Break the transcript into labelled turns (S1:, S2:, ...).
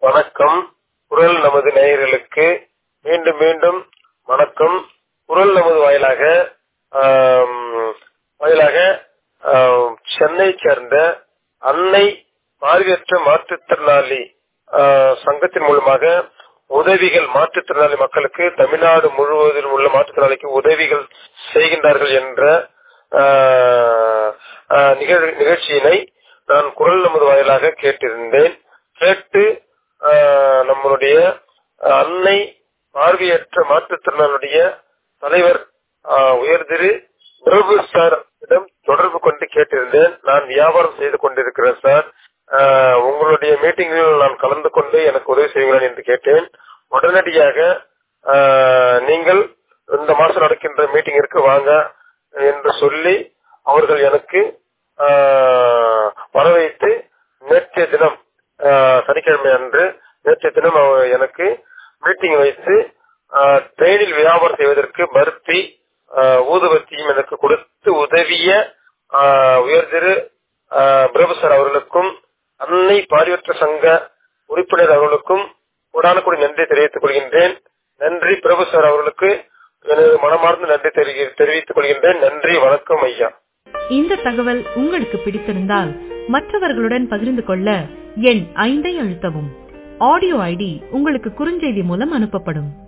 S1: வணக்கம் குரல் நமது நேயர்களுக்கு மீண்டும் மீண்டும் வணக்கம் குரல் நமது வாயிலாக ஆம், வாயிலாக ஆம், சென்னை சேர்ந்த அன்னை பார்வையற்ற மாற்றுத்திறனாளி ஆ, சங்கத்தின் மூலமாக உதவிகள் மாற்றுத்திறனாளி மக்களுக்கு தமிழ்நாடு முழுவதிலும் உள்ள மாற்றுத்திறனாளிக்கு உதவிகள் செய்கின்றார்கள் என்ற ஆ, ஆ, நிகழ்- நிகழ்ச்சியினை நான் குரல் நமது வாயிலாக கேட்டிருந்தேன் கேட்டு ஆ, நம்மளுடைய அன்னை பார்வையற்ற மாற்றுத்திறனாளுடைய தலைவர் ஆ, உயர் திரு பிரபு சார் இடம் தொடர்பு கொண்டு கேட்டிருந்தேன் நான் வியாபாரம் செய்து கொண்டிருக்கிறேன் சார் ஆ, உங்களுடைய மீட்டிங்கில் நான் கலந்து கொண்டு எனக்கு உதவி செய்யுங்கள் என்று கேட்டேன் உடனடியாக ஆ, நீங்கள் இந்த மாசம் நடக்கின்ற மீட்டிங்கிற்கு வாங்க என்று சொல்லி அவர்கள் எனக்கு ஆ, வரவைத்து நேற்றைய தினம் ஆ, சனிக்கிழமை அன்று நேற்றைய தினம் அவர் எனக்கு மீட்டிங் வைத்து ஆ, ட்ரெயினில் வியாபாரம் செய்வதற்கு பருத்தி ஆ, ஊதுபத்தியும் எனக்கு கொடுத்து உதவிய ஆ, உயர் திரு ஆ, பிரபு சார் அவர்களுக்கும் அன்னை பார்வையற்ற சங்க உறுப்பினர் அவர்களுக்கும் உடானுக்குடி நன்றி தெரிவித்துக் கொள்கின்றேன் நன்றி பிரபு சார் அவர்களுக்கு எனது மனமார்ந்த நன்றி தெரிவி- தெரிவித்துக் கொள்கின்றேன் நன்றி வணக்கம் ஐயா
S2: இந்த தகவல் உங்களுக்கு பிடித்திருந்தால் மற்றவர்களுடன் பகிர்ந்து கொள்ள எண் ஐந்தை அழுத்தவும் ஆடியோ ஐடி உங்களுக்கு குறுஞ்செய்தி மூலம் அனுப்பப்படும்